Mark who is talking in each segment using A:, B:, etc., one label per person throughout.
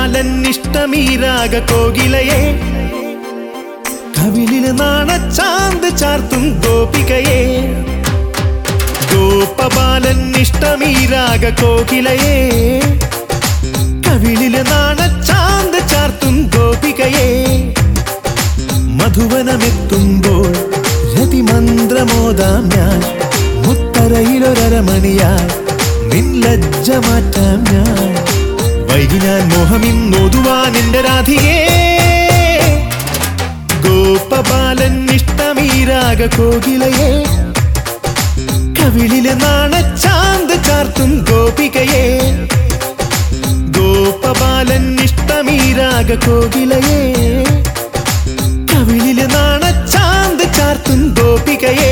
A: ഗോപബാലൻ ഇഷ്ടമീരാഗ കോകിലയെ കവിളില് നാണച്ചാന്ത് ചാർത്തും ഗോപികയെ ഗോപബാലൻ ഇഷ്ടമീരാഗ കോകിലയെ കവിളില് നാണച്ചാന്ത് ചാർത്തും ഗോപികയെ മധുവനമെത്തുമ്പോൾ രതിമന്ത്രമോദാം ഞാൻ മുത്തറയിലൊരമണിയായി നിൻ ലജ്ജ മാറ്റാം ഞാൻ വൈകി ഞാൻ മോഹമിന്നൊതുവാൻ എന്റെ രാധികേ ഗോപബാലൻ ഇഷ്ടമീരാഗ കോകിലയെ കവിളിലെ നാണച്ചാന്ത് ചാർത്തും ഗോപികയെ ഗോപബാലൻ ഇഷ്ടമീരാഗ കോകിലയെ കവിളിലെ നാണച്ചാന്ത് ചാർത്തും ഗോപികയെ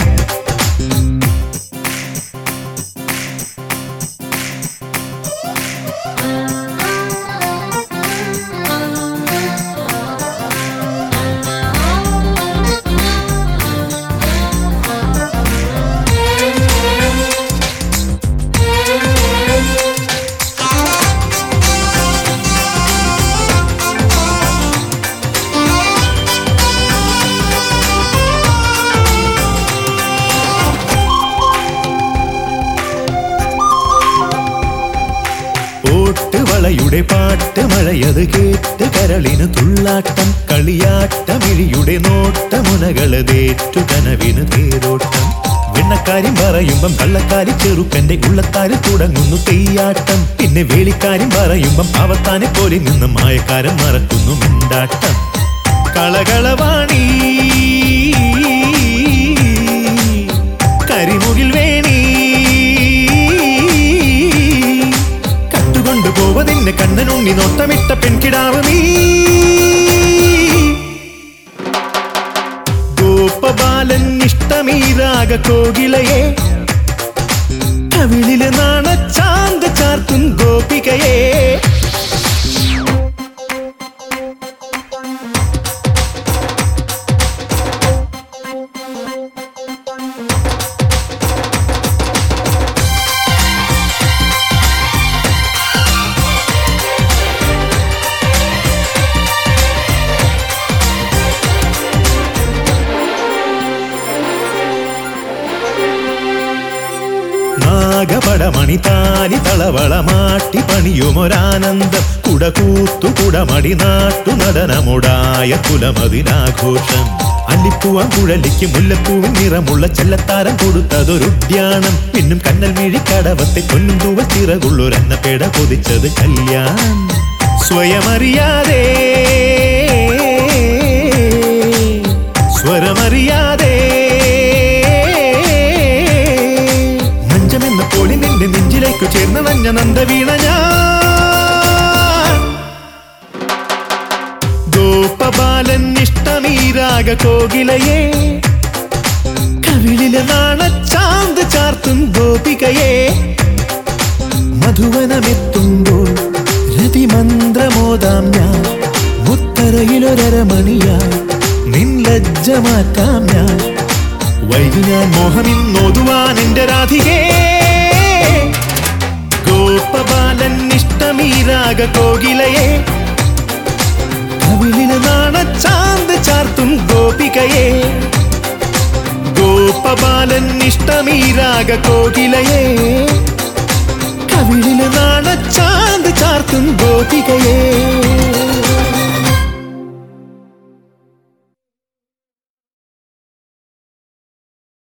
A: ഓട്ട് വളയുടെ പാട്ട് മഴയത് കേട്ട് കരളിന് തുള്ളാട്ടം കളിയാട്ടമിഴിയുടെ നോട്ടമുനകളതേറ്റു കനവിന് തേരോട്ടം വെണ്ണക്കാര്യം പറയുമ്പം കള്ളക്കാരി ചെറുക്കന്റെ ഉള്ളത്താരിൽ തുടങ്ങുന്നു തെയ്യാട്ടം പിന്നെ വേളിക്കാര്യം പറയുമ്പം അവത്താനെ പോലെ നിന്ന് മായക്കാരൻ മറക്കുന്നു മിണ്ടാട്ടം കളകളവാണീ കരിമുകിൽ വേണീ കട്ടുകൊണ്ടു പോവതിന്റെ കണ്ണനുണ്ണി നോട്ടമിട്ട പെൺകിടാവ് നീ ഗോപബാലൻ ഇഷ്ടമീരാഗ കോകിലയെ കവിളില് നാണച്ചാന്ത് ചാർത്തും ഗോപികയെ നാഗപടമണി താലി തളവളമാട്ടി പണിയുമൊരാനന്ദം കുടകൂത്തു കുടമടി നാട്ടു നടനമുടായ കുലമതിനാഘോഷം അല്ലിപ്പൂവം കുഴലിക്ക് മുല്ലപ്പൂവിൻ നിറമുള്ള ചെല്ലത്താരം കൊടുത്തതൊരുദ്യാനം പിന്നും കണ്ണൽ മിഴി കടവത്തെ പൊന്നും തൂവ ചിറകുള്ളൊരെന്ന പേട കൊതിച്ചത് കല്യാണം സ്വയമറിയാതെ സ്വരമറിയാതെ മഞ്ചമെന്ന പോലെ നിന്റെ നെഞ്ചിലേക്ക് ചേർന്ന് നഞ്ഞ നന്ദ വീണ ഞാൻ ഗോപബാലൻ ഇഷ്ടമീരാഗ കോകിലയെ കവിളിലെ നാണച്ചാന്ത് ചാർത്തും ഗോപികയെ മധുവനമെത്തുമ്പോൾ രതിമന്ത്രമോദാം ഞാൻ മുത്തറയിലൊരമണിയായി നിൻ ലജ്ജ മാറ്റാം ഞാൻ വൈകി ഞാൻ മോഹമിന്നൊതുവാൻ എന്റെ രാധികേ ഗോപബാലൻ ഇഷ്ടമീരാഗ കോകിലയെ കവിളിന് നാണച്ചാന്ത് ചാർത്തും ഗോപികയെ ഗോപബാലൻ ഇഷ്ടമീരാഗ കോകിലയെ കവിളില് നാണച്ചാന്ത് ചാർത്തും ഗോപികയെ